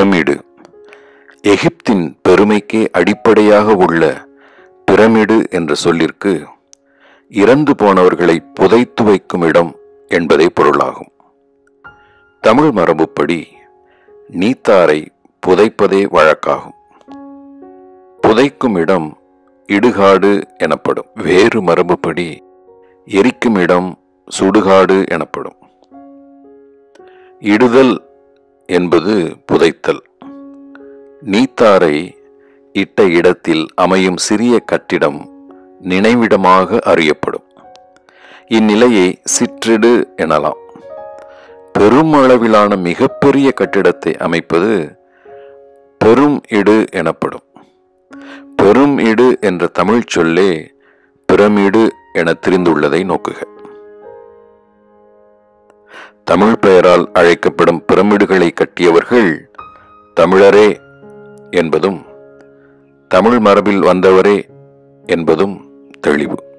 pyramid எகிப்தின் பெருமைக்கே அடிப்படையாக உள்ள பிரமிடு என்ற சொல்லிற்கு இறந்து போனவர்களை புதைத்து வைக்கும் இடம் என்பதே பொருளாகும் தமிழ் மரபுப்படி நீத்தாரை புதைப்பதே வழக்காகும் புதைக்கும் இடம் இடுகாடு எனப்படும் வேறு மரபுப்படி எரிக்கும் இடம் சுடுகாடு எனப்படும் இடுதல் என்பது புதைத்தல் நீத்தாரை இட்ட இடத்தில் அமையும் சிறிய கட்டிடம் நினைவிடமாக அறியப்படும் இந்நிலையை சிற்றிடு எனலாம் பெரும் அளவிலான மிகப்பெரிய கட்டிடத்தை அமைப்பது பெரும் இடு எனப்படும் பெரும் இடு என்ற தமிழ்ச் சொல்லே பிரமிடு என தெரிந்துள்ளதை நோக்குக தமிழ் பெயரால் அழைக்கப்படும் பிரமிடுகளை கட்டியவர்கள் தமிழரே என்பதும் தமிழ் மரபில் வந்தவரே என்பதும் தெளிவு